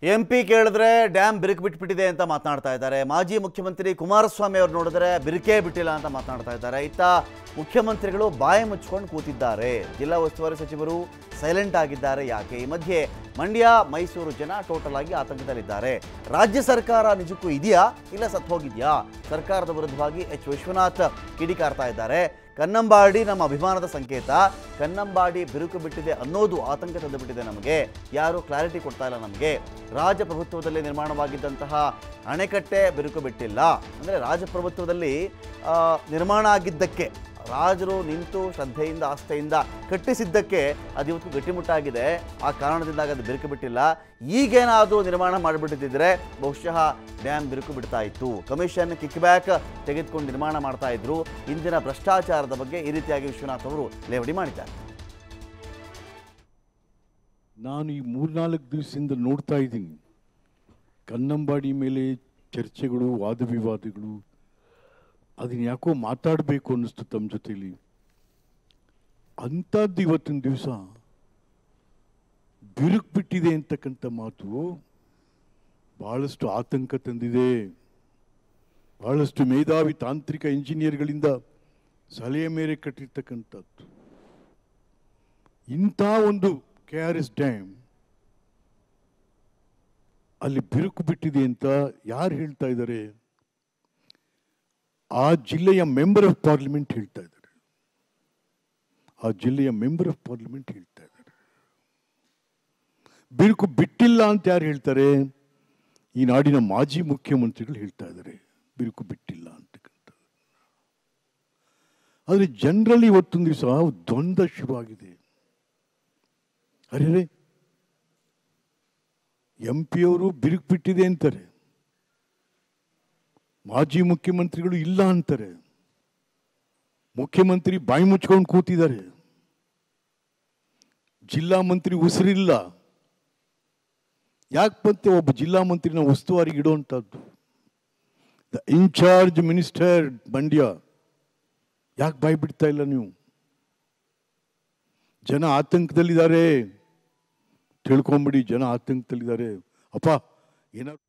M P ಕೇಳಿದ್ರೆ dam ಬಿರುಕು ಬಿಟ್ಬಿಟ್ಟಿದೆ ಅಂತ ಮಾತನಾಡ್ತಾ ಇದ್ದಾರೆ ಮಾಜಿ ಮುಖ್ಯಮಂತ್ರಿ ಕುಮಾರಸ್ವಾಮಿ ಅವರು ನೋಡಿದ್ರೆ ಬಿರುಕೇ ಬಿಟ್ಟಿಲ್ಲ ಅಂತ ಮಾತನಾಡ್ತಾ ಇದ್ದಾರೆ ಇತ್ತ ಮುಖ್ಯಮಂತ್ರಿಗಳು ಬಾಯಿ ಮುಚ್ಕೊಂಡು ಕೂತಿದ್ದಾರೆ ಜಿಲ್ಲಾ ಉಸ್ತುವಾರಿ ಸಚಿವರು ಸೈಲೆಂಟ್ ಆಗಿದ್ದಾರೆ ಯಾಕೆ ಈ ಮಧ್ಯೆ ಮಂಡ್ಯ ಮೈಸೂರು ಜನ ಟೋಟಲ್ ಆಗಿ ಆತಂಕದಲ್ಲಿದ್ದಾರೆ ರಾಜ್ಯ ಸರ್ಕಾರ ನಿಜಕ್ಕೂ ಇದೆಯಾ ಇಲ್ಲ ಸತ್ತು ಹೋಗಿದ್ಯಾ ಸರ್ಕಾರದ ವಿರುದ್ಧವಾಗಿ ಎಚ್ ವಿಶ್ವನಾಥ್ ಕಿಡಿಕಾರ್ತಾ ಇದ್ದಾರೆ ಕನ್ನಂಬಾಡಿ ನಮ್ಮ ಅಭಿಮಾನದ ಸಂಕೇತ ಕನ್ನಂಬಾಡಿ ಬಿರುಕು ಬಿಟ್ಟಿದೆ ಅನ್ನೋದು ಆತಂಕ ತಂದುಬಿಟ್ಟಿದೆ ನಮಗೆ ಯಾರು ಕ್ಲಾರಿಟಿ ಕೊಡ್ತಾ ಇಲ್ಲ ನಮಗೆ ರಾಜಪ್ರಭುತ್ವದಲ್ಲಿ ನಿರ್ಮಾಣವಾಗಿದ್ದಂತಹ ಅಣೆಕಟ್ಟೆ ಬಿರುಕು ಬಿಟ್ಟಿಲ್ಲ ಅಂದರೆ ರಾಜಪ್ರಭುತ್ವದಲ್ಲಿ ಆ, ನಿರ್ಮಾಣ ಆಗಿದ್ದಕ್ಕೆ ರಾಜರು ನಿಂತು ಶ್ರದ್ಧೆಯಿಂದ ಆಸ್ಥೆಯಿಂದ ಕಟ್ಟಿಸಿದ್ದಕ್ಕೆ ಅದು ಇವತ್ತು ಗಟ್ಟಿಮುಟ್ಟಾಗಿದೆ ಆ ಕಾರಣದಿಂದಾಗಿ ಅದು ಬಿರುಕು ಬಿಟ್ಟಿಲ್ಲ ಈಗೇನಾದರೂ ನಿರ್ಮಾಣ ಮಾಡಿಬಿಟ್ಟಿದ್ದರೆ ಬಹುಶಃ ಡ್ಯಾಮ್ ಬಿರುಕು ಬಿಡ್ತಾ ಇತ್ತು ಕಮಿಷನ್ ಕಿಕ್ ಬ್ಯಾಕ್ ತೆಗೆದುಕೊಂಡು ನಿರ್ಮಾಣ ಮಾಡ್ತಾ ಇದ್ರು ಇಂದಿನ ಭ್ರಷ್ಟಾಚಾರದ ಬಗ್ಗೆ ಈ ರೀತಿಯಾಗಿ ವಿಶ್ವನಾಥ್ ಅವರು ಲೇವಡಿ ಮಾಡಿದ್ದಾರೆ ನಾನು ಈ ಮೂರ್ನಾಲ್ಕು ದಿವಸದಿಂದ ನೋಡ್ತಾ ಇದ್ದೀನಿ ಕನ್ನಂಬಾಡಿ ಮೇಲೆ ಚರ್ಚೆಗಳು ವಾದ ವಿವಾದಗಳು ಅದನ್ನ ಯಾಕೋ ಮಾತಾಡಬೇಕು ಅನ್ನಿಸ್ತು ತಮ್ಮ ಜೊತೆಲಿ ಅಂಥದ್ದು ಇವತ್ತಿನ ದಿವಸ ಬಿರುಕು ಬಿಟ್ಟಿದೆ ಅಂತಕ್ಕಂಥ ಮಾತು ಬಹಳಷ್ಟು ಆತಂಕ ತಂದಿದೆ ಬಹಳಷ್ಟು ಮೇಧಾವಿ ತಾಂತ್ರಿಕ ಇಂಜಿನಿಯರ್ಗಳಿಂದ ಸಲಹೆ ಮೇರೆ ಕಟ್ಟಿರ್ತಕ್ಕಂಥದ್ದು ಇಂಥ ಒಂದು ಕೆ ಆರ್ ಎಸ್ ಡ್ಯಾಮ್ ಅಲ್ಲಿ ಬಿರುಕು ಬಿಟ್ಟಿದೆ ಅಂತ ಯಾರು ಹೇಳ್ತಾ ಇದ್ದಾರೆ ಆ ಜಿಲ್ಲೆಯ ಮೆಂಬರ್ ಆಫ್ ಪಾರ್ಲಿಮೆಂಟ್ ಹೇಳ್ತಾ ಇದ್ದಾರೆ ಆ ಜಿಲ್ಲೆಯ ಮೆಂಬರ್ ಆಫ್ ಪಾರ್ಲಿಮೆಂಟ್ ಹೇಳ್ತಾ ಇದ್ದಾರೆ ಬಿರುಕು ಬಿಟ್ಟಿಲ್ಲ ಅಂತ ಯಾರು ಹೇಳ್ತಾರೆ ಈ ನಾಡಿನ ಮಾಜಿ ಮುಖ್ಯಮಂತ್ರಿಗಳು ಹೇಳ್ತಾ ಇದ್ದಾರೆ ಬಿರುಕು ಬಿಟ್ಟಿಲ್ಲ ಅಂತಕ್ಕಂಥದ್ದು ಆದರೆ ಜನರಲ್ಲಿ ಇವತ್ತೊಂದು ದಿವಸ ದ್ವಂದ್ವ ಶುರುವಾಗಿದೆ ಅರೆ ಎಂ ಪಿಯವರು ಬಿರುಕು ಬಿಟ್ಟಿದೆ ಅಂತಾರೆ ಮಾಜಿ ಮುಖ್ಯಮಂತ್ರಿಗಳು ಇಲ್ಲ ಅಂತಾರೆ ಮುಖ್ಯಮಂತ್ರಿ ಬಾಯಿ ಮುಚ್ಕೊಂಡು ಕೂತಿದ್ದಾರೆ ಜಿಲ್ಲಾ ಮಂತ್ರಿ ಉಸಿರಿಲ್ಲ ಯಾಕೆ ಬಂತೆ ಒಬ್ಬ ಜಿಲ್ಲಾ ಮಂತ್ರಿನ ಉಸ್ತುವಾರಿಗೆ ಇಡುವಂಥದ್ದು ದ ಇನ್ಚಾರ್ಜ್ ಮಿನಿಸ್ಟರ್ ಮಂಡ್ಯ ಯಾಕೆ ಬಾಯಿ ಬಿಡ್ತಾ ಇಲ್ಲ ನೀವು ಜನ ಆತಂಕದಲ್ಲಿದ್ದಾರೆ ತಿಳ್ಕೊಂಬಿಡಿ ಜನ ಆತಂಕದಲ್ಲಿದ್ದಾರೆ ಅಪ್ಪ ಏನಾದ್ರು